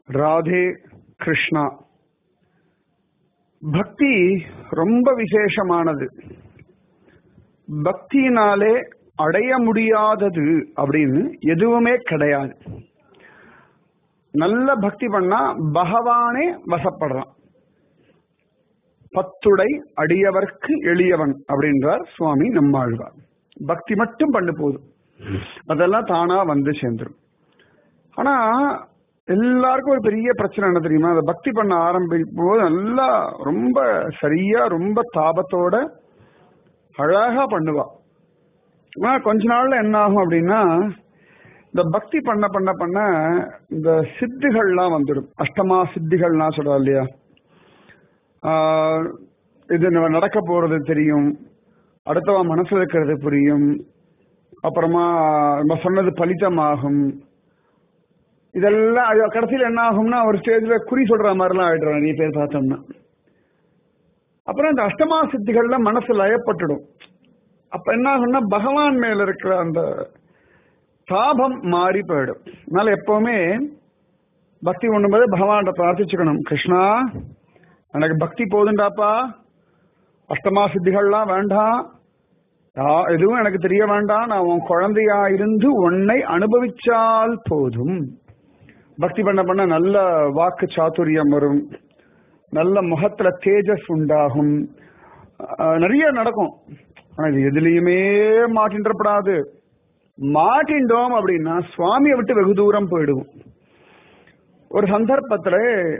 ராதே கிருஷ்ணா பக்தி ரொம்ப விசேஷமானது பக்தியினாலே அடைய முடியாதது அப்படின்னு எதுவுமே கிடையாது நல்ல பக்தி பண்ணா பகவானே வசப்படுறான் பத்துடை அடியவர்க்கு எளியவன் அப்படின்றார் சுவாமி நம்மாழ்வார் பக்தி மட்டும் பண்ணு போதும் அதெல்லாம் தானா வந்து சேர்ந்துடும் ஆனா எல்லாருக்கும் ஒரு பெரிய பிரச்சனை என்ன தெரியுமா அதை பக்தி பண்ண ஆரம்பிக்கும் போது நல்லா ரொம்ப சரியா ரொம்ப தாபத்தோட அழகா பண்ணுவா ஆனா கொஞ்ச நாள்ல என்ன ஆகும் அப்படின்னா இந்த பக்தி பண்ண பண்ண பண்ண இந்த சித்திகள்லாம் வந்துடும் அஷ்டமா சித்திகள்லாம் சொல்றா இல்லையா ஆஹ் இது நம்ம நடக்க போறது தெரியும் அடுத்தவா மனசுல இருக்கிறது புரியும் அப்புறமா நம்ம சொன்னது பலிதமாகும் இதெல்லாம் அது கடைசியில் என்ன ஆகும்னா ஒரு ஸ்டேஜ்ல குறி சொல்ற மாதிரிலாம் ஆயிடுறோம் நிறைய பேர் பார்த்தோம்னா அப்புறம் இந்த அஷ்டமா சித்திகள்ல மனசு லயப்பட்டுடும் அப்ப என்ன ஆகும்னா பகவான் மேல இருக்கிற அந்த தாபம் மாறி போயிடும் அதனால எப்பவுமே பக்தி பண்ணும்போது பகவான் பிரார்த்திச்சுக்கணும் கிருஷ்ணா எனக்கு பக்தி போதுண்டாப்பா அஷ்டமா சித்திகள்லாம் வேண்டாம் எதுவும் எனக்கு தெரிய வேண்டாம் நான் உன் குழந்தையா இருந்து உன்னை அனுபவிச்சால் போதும் பக்தி பண்ண பண்ண நல்ல வாக்கு சாத்துரியம் வரும் நல்ல முகத்துல தேஜஸ் உண்டாகும் நிறைய நடக்கும் ஆனா இது எதுலயுமே மாட்டின்றப்படாது மாட்டின்றோம் அப்படின்னா சுவாமியை விட்டு வெகு தூரம் போயிடுவோம் ஒரு சந்தர்ப்பத்துல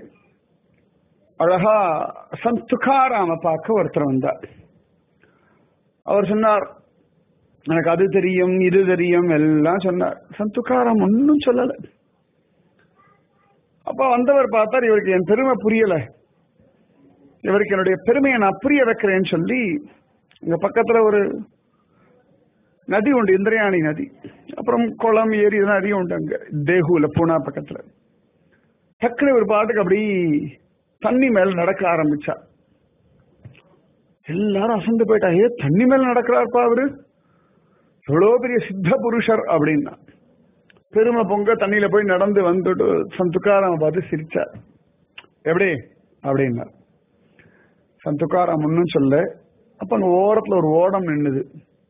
அழகா சந்துகாராம பார்க்க ஒருத்தர் வந்தார் அவர் சொன்னார் எனக்கு அது தெரியும் இது தெரியும் எல்லாம் சொன்னார் சந்துகாரம் ஒன்னும் சொல்லல அப்ப வந்தவர் பார்த்தார் இவருக்கு என் பெருமை புரியல இவருக்கு என்னுடைய பெருமையை நான் புரிய வைக்கிறேன்னு சொல்லி இங்க பக்கத்துல ஒரு நதி உண்டு இந்திரயாணி நதி அப்புறம் குளம் ஏரி இதெல்லாம் நிறைய உண்டு அங்க தேகுல பூனா பக்கத்துல டக்குனு ஒரு பாட்டுக்கு அப்படி தண்ணி மேல நடக்க ஆரம்பிச்சா எல்லாரும் அசந்து போயிட்டா ஏ தண்ணி மேல நடக்கிறார்ப்பா அவரு எவ்வளவு பெரிய சித்த புருஷர் அப்படின்னா பெருமை பொங்க தண்ணியில போய் நடந்து வந்துட்டு சந்துக்காராம பார்த்து சிரிச்சார் எப்படி அப்படின்னா சந்துக்காராம் ஒன்னும் சொல்ல அப்ப அங்க ஓரத்துல ஒரு ஓடம் நின்னுது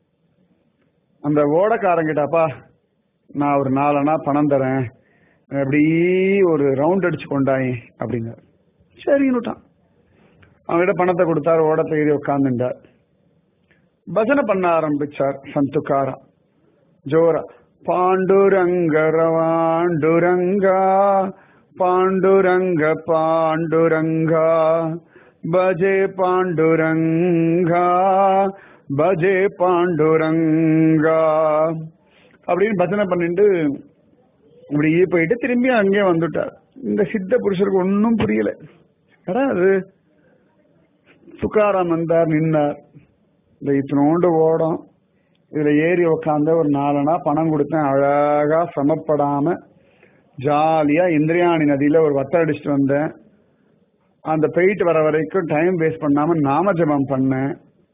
அந்த ஓடக்காரங்கிட்டாப்பா நான் ஒரு நாலனா பணம் தரேன் அப்படி ஒரு ரவுண்ட் அடிச்சு கொண்டாயே அப்படின்னாரு சரின்னுட்டான் அவங்ககிட்ட பணத்தை கொடுத்தார் ஓடத்தை ஏறி உட்காந்துட்டார் பஜனை பண்ண ஆரம்பிச்சார் சந்துக்காரா ஜோரா பாண்டுரங்க ரவாண்டுரங்கா பாண்டுரங்க பாண்டுரங்கா பஜே பாண்டுரங்கா பஜே பாண்டுரங்கா அப்படின்னு பஜனை பண்ணிட்டு இப்படியே போயிட்டு திரும்பி அங்கேயே வந்துட்டார் இந்த சித்த புருஷருக்கு ஒன்னும் புரியல எடா அது துக்காராம் வந்தார் நின்னார் இந்த இத்தினோண்டு ஓடம் இதுல ஏறி உக்காந்து ஒரு நாலனா பணம் கொடுத்தேன் அழகா சமப்படாம ஜாலியா இந்திரியாணி நதியில ஒரு வத்த அடிச்சுட்டு வந்தேன் அந்த போயிட்டு வர வரைக்கும் டைம் வேஸ்ட் பண்ணாம நாம ஜபம் பண்ணேன்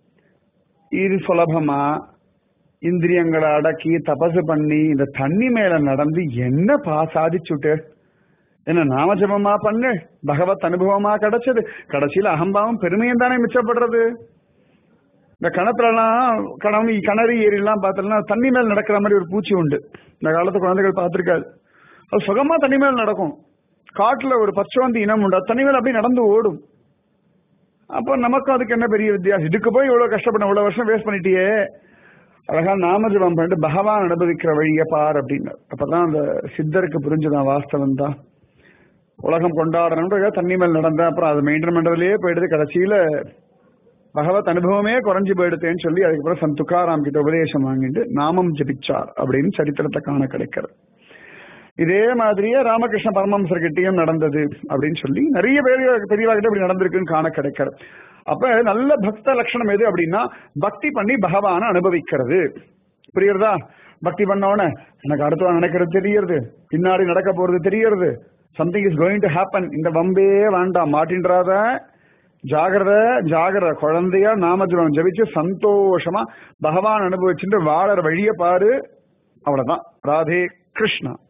இது சுலபமா இந்திரியங்களை அடக்கி தபசு பண்ணி இந்த தண்ணி மேல நடந்து என்னப்பா சாதிச்சுட்டு என்ன நாமஜபமா பண்ணு பகவத் அனுபவமா கிடைச்சது கடைசியில அகம்பாவம் பெருமையும் தானே மிச்சப்படுறது இந்த கணத்துலலாம் கணம் கிணறு ஏரிலாம் பார்த்தோம்னா தண்ணி மேல் நடக்கிற மாதிரி ஒரு பூச்சி உண்டு இந்த காலத்து குழந்தைகள் பார்த்திருக்காது அது சுகமா தண்ணி மேல் நடக்கும் காட்டுல ஒரு பச்சவந்தி இனம் உண்டு அது தண்ணி மேல் அப்படியே நடந்து ஓடும் அப்போ நமக்கும் அதுக்கு என்ன பெரிய வித்தியாசம் இதுக்கு போய் இவ்வளவு கஷ்டப்பட இவ்வளவு வருஷம் வேஸ்ட் பண்ணிட்டியே அழகா நாமஜபம் பண்ணிட்டு பகவான் அனுபவிக்கிற வழிய பார் அப்படின்னு அப்பதான் அந்த சித்தருக்கு புரிஞ்சுதான் வாஸ்தவம் தான் உலகம் கொண்டாடணுன்ற தண்ணி மேல் நடந்தேன் அப்புறம் அது மெயின்டைன் பண்றதுலயே போயிடுது கடைசியில பகவத் அனுபவமே குறைஞ்சு போயிடுத்தேன்னு சொல்லி அதுக்கப்புறம் சந்த் துக்காராம் கிட்ட உபதேசம் வாங்கிட்டு நாமம் ஜபிச்சார் அப்படின்னு சரித்திரத்தை காண கிடைக்கிறது இதே மாதிரியே ராமகிருஷ்ண பரமஹம்சர் கிட்டயும் நடந்தது அப்படின்னு சொல்லி நிறைய பேர் பெரியவா கிட்ட இப்படி நடந்திருக்குன்னு காண கிடைக்கிறது அப்ப நல்ல பக்த லட்சணம் எது அப்படின்னா பக்தி பண்ணி பகவான அனுபவிக்கிறது புரியுறதா பக்தி பண்ணோன்னு எனக்கு அடுத்தவன் நடக்கிறது தெரியறது பின்னாடி நடக்க போறது தெரியறது something is going to happen இந்த வம்பே வேண்டாம் மாட்டின்றாத ஜாகிரத ஜாகிரத குழந்தையா நாமஜபம் ஜபிச்சு சந்தோஷமா பகவான் அனுபவிச்சுட்டு வாழற வழிய பாரு அவ்வளவுதான் ராதே கிருஷ்ணா